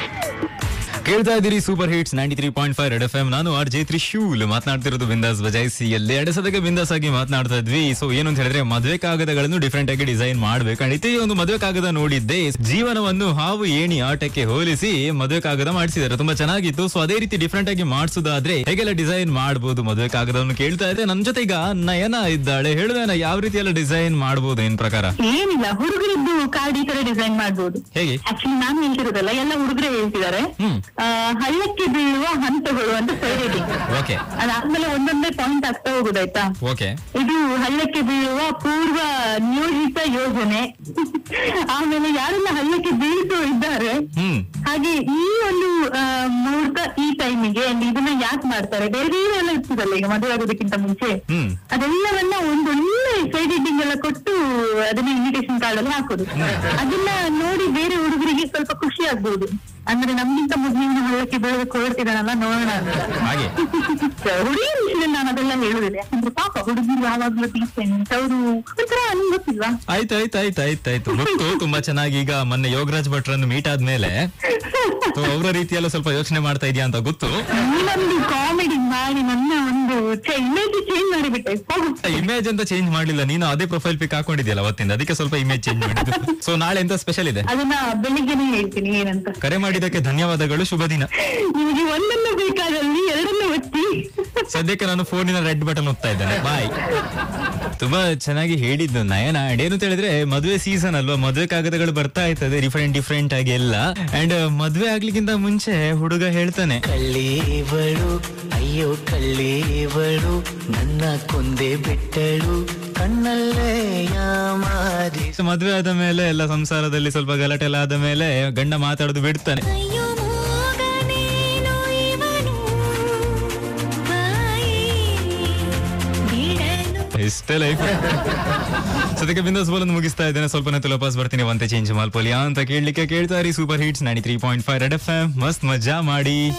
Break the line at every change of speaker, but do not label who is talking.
ಕೇಳ್ತಾ ಇದ್ದೀರಿ super hits ninety three point five red F M ನಾನು ಆರ್ ಜೆ ತ್ರಿಶೂಲ್ ಮಾತನಾಡ್ತಿರೋದು ಬಿಂದಾಸ್ ಬಜಾಯಿಸಿ ಅಲ್ಲಿ ಎರಡು ಸದಕ್ಕೆ ಬಿಂದಾಸ್ ಆಗಿ ಮಾತನಾಡ್ತಾ ಇದ್ವಿ ಸೊ ಏನು ಅಂತ ಹೇಳಿದ್ರೆ ಮದುವೆ ಕಾಗದಗಳನ್ನು ಡಿಫ್ರೆಂಟ್ ಆಗಿ ಡಿಸೈನ್ ಮಾಡ್ಬೇಕು ಅಂಡ್ ಇತ್ತೀಚೆಗೆ ಒಂದು ಮದುವೆ ಕಾಗದ ನೋಡಿದ್ದೆ ಜೀವನವನ್ನು ಹಾವು ಏಣಿ ಆಟಕ್ಕೆ ಹೋಲಿಸಿ ಮದುವೆ ಕಾಗದ ಮಾಡಿಸಿದ್ದಾರೆ ತುಂಬಾ ಚೆನ್ನಾಗಿತ್ತು ಸೊ ಅದೇ ರೀತಿ ಡಿಫ್ರೆಂಟ್ ಆಗಿ ಮಾಡಿಸೋದಾದ್ರೆ ಹೇಗೆಲ್ಲ ಡಿಸೈನ್ ಮಾಡಬಹುದು ಮದುವೆ ಕಾಗದವನ್ನು ಕೇಳ್ತಾ ಇದ್ದೆ ನನ್ ಜೊತೆ ಈಗ ನಯನ ಇದ್ದಾಳೆ ಹೇಳುವೇನ ಯಾವ ರೀತಿ ಎಲ್ಲ ಡಿಸೈನ್ ಮಾಡಬಹುದು ಏನ್ ಪ್ರಕಾರ
ಏನಿಲ್ಲ ಹುಡುಗರದ್ದು ಕಾರ್ಡ್ ಈ ತರ ಡಿಸೈನ್ ಮಾಡ್ಬೋದು
ಹೇಗೆ
ಆಕ್ಚುಲಿ ನಾನು ಹೇಳ್ತಿರೋದಲ್ಲ ಎಲ್ಲ ಹುಡುಗರೇ ಹೇಳ್ತಿದ್ದಾರೆ
ಹ್ಮ್.
ಆ, ಹಳ್ಳಕ್ಕೆ ಬೀಳುವ ಹಂತಗಳು ಅಂತ ಸೈಡಿಂಗ್
ಓಕೆ
ಅದಾದ್ಮೇಲೆ ಒಂದೊಂದೇ ಪಾಯಿಂಟ್ ಆಗ್ತಾ ಹೋಗುದಾಯ್ತಾ
ಓಕೆ
ಇದು ಹಳ್ಳಕ್ಕೆ ಬೀಳುವ ಪೂರ್ವ ನಿಯೋಜಿತ ಯೋಜನೆ ಆಮೇಲೆ ಯಾರೆಲ್ಲ ಹಳ್ಳಕ್ಕೆ ಬೀಳ್ತು ಇದ್ದಾರೆ
ಹ್ಮ್
ಹಾಗೆ ಈ ಒಂದು ಆ, ಮುಹೂರ್ತ ಈ ಟೈಮಿಗೆ ಇದನ್ನ ಯಾಕೆ ಮಾಡ್ತಾರೆ ಬೇರೆ ಬೇರೆ ಎಲ್ಲ ಇರ್ತದಲ್ಲ ಈಗ ಮದುವೆ ಆಗೋದಕ್ಕಿಂತ ಮುಂಚೆ
ಹ್ಮ್
ಅದೆಲ್ಲವನ್ನ ಒಂದು ಒಳ್ಳೆ ಸೈಡ್ ಹೆಡ್ಡಿಂಗ್ ಎಲ್ಲ ಕೊಟ್ಟು ಅದನ್ನ ಇನ್ವಿಟೇಷನ್ ಕಾರ್ಡ್ ಅಲ್ಲಿ ಹಾಕೋದು ಅದನ್ನ ನೋಡಿ ಬೇರೆ ಹುಡುಗರಿಗೆ ಸ್ವಲ್ಪ ಖುಷಿ ಆಗ್ಬಹುದು ಅಂದ್ರೆ ನಮ್ಗಿಂತ ಮೊದಲಿನ ಹಳ್ಳಕ್ಕೆ ಬೀಳೋದಕ್ಕೆ ಹೊರಡ್ತಿದ್ದಾನಲ್ಲ ನೋಡೋಣ ಅಂತ
ಹಾಗೆ
ಹುಡುಗಿ ವಿಷಯದಲ್ಲಿ ನಾನು ಅದೆಲ್ಲ ಹೇಳುದಿಲ್ಲ ಯಾಕಂದ್ರೆ ಪಾಪ ಹುಡುಗಿರು ಯಾವಾಗ್ಲೂ ಡೀಸೆಂಟ್ ಅವರು ಒಂಥರ ನಿಮ್ಗೆ ಗೊತ್ತಿಲ್ವಾ
ಆಯ್ತು ಆಯ್ತು ಆಯ್ತು ಆಯ್ತು ಆಯ್ತು ಗೊತ್ತು ತುಂಬಾ ಚೆನ್ನಾಗಿ ಈಗ ಮೊನ್ನೆ ಯೋಗರಾಜ್ ಭಟ್ರನ್ನು ಮೀಟ್ ಆದ್ಮೇಲೆ ಸೊ ಅವರ ರೀತಿಯೆಲ್ಲ ಸ್ವಲ್ಪ ಯೋಚನೆ ಮಾಡ್ತಾ ಇದೆಯಾ ಅಂತ ಗೊತ್ತು
ನೀನೊಂದು ಕಾಮಿಡಿ ಮಾಡಿ ನನ್ನ ಒಂದು ಇಮೇಜ್ ಚೇಂಜ್ ಮಾಡಿಬಿಟ್ಟೆ ಹೋಗು
ಇಮೇಜ್ ಅಂತ ಚೇಂಜ್ ಮಾಡ್ಲಿಲ್ಲ ನೀನು ಅದೇ ಪ್ರೊಫೈಲ್ ಪಿಕ್ ಹಾಕೊಂಡಿದ್ಯಲ್ಲ ಅವತ್ತಿಂದ ಅದಕ್ಕೆ ಸ್ವಲ್ಪ ಇಮೇಜ್ ಚೇಂಜ್ ಮಾಡಿದ್ದು ಸೊ ನಾಳೆ ಎಂತ ಸ್ಪೆಷಲ್ ಇದೆ
ಅದನ್ನ ಬೆಳಿಗ್ಗೆನೆ ಹೇಳ್ತೀನಿ ಏನಂತ
ಕರೆ ಮಾಡಿದ್ದಕ್ಕೆ ಧನ್ಯವಾದಗಳು ಶುಭ ದಿನ
ನಿಮಗೆ ಒಂದನ್ನು ಬೇಕಾದಲ್ಲಿ ಎರಡನ್ನು ಒತ್ತಿ
ಸದ್ಯಕ್ಕೆ ನಾನು ಫೋನಿನ ರೆಡ್ ಬಟನ್ ಒತ್ತಾ ಇದ್ದೇನೆ ಬಾಯ್ ತುಂಬಾ ಚೆನ್ನಾಗಿ ಹೇಳಿದ್ದು ನಯನ ಅಂಡ್ ಏನು ಅಂತ ಹೇಳಿದ್ರೆ ಮದುವೆ ಸೀಸನ್ ಅಲ್ವಾ ಮದುವೆ ಕಾಗದಗಳು ಬರ್ತಾ ಇರ್ತದೆ ಡಿಫ್ರೆಂಟ್ ಡಿಫ್ರೆಂಟ್ ಆಗಿ ಎಲ್ಲ ಅಂಡ್ ಮದುವೆ ಆಗ್ಲಿಕ್ಕಿಂತ ಮುಂಚೆ ಹುಡುಗ ಹೇಳ್ತಾನೆ
ಕಳ್ಳೇವಳು ಅಯ್ಯೋ ಕಳ್ಳೇವಳು ನನ್ನ ಕೊಂದೆ ಬಿಟ್ಟಳು ಕಣ್ಣಲ್ಲೇ ಯಾಮಾರಿ
ಸೊ ಮದ್ವೆ ಆದ ಮೇಲೆ ಎಲ್ಲ ಸಂಸಾರದಲ್ಲಿ ಸ್ವಲ್ಪ ಗಲಾಟೆ ಎಲ್ಲ ಆದ ಮೇಲೆ ಗಂಡ ಮಾತಾಡೋದು ಬಿಡ್ತಾನೆ
ಅಯ್ಯೋ ಮೂಗನೇನು ಇವನು ಬಾಯಿ ಬಿಡಲು
ಇಷ್ಟೇ ಲೈಫ್ ಸದ್ಯಕ್ಕೆ ಬಿಂದಾಸ್ ಬೋಲ್ ಮುಗಿಸ್ತಾ ಇದ್ದೇನೆ ಸ್ವಲ್ಪ ಹೊತ್ತು ವಾಪಸ್ ಬರ್ತೀನಿ ಒಂತೆ ಚೇಂಜ್ ಮಾಲ್ಪೋಲಿಯಾ ಅಂತ ಕೇಳಲಿಕ್ಕೆ ಕೇಳ್ತಾ ಇರಿ super hits ninety three point five red F M ಮಸ್ತ್ ಮಜಾ ಮಾಡಿ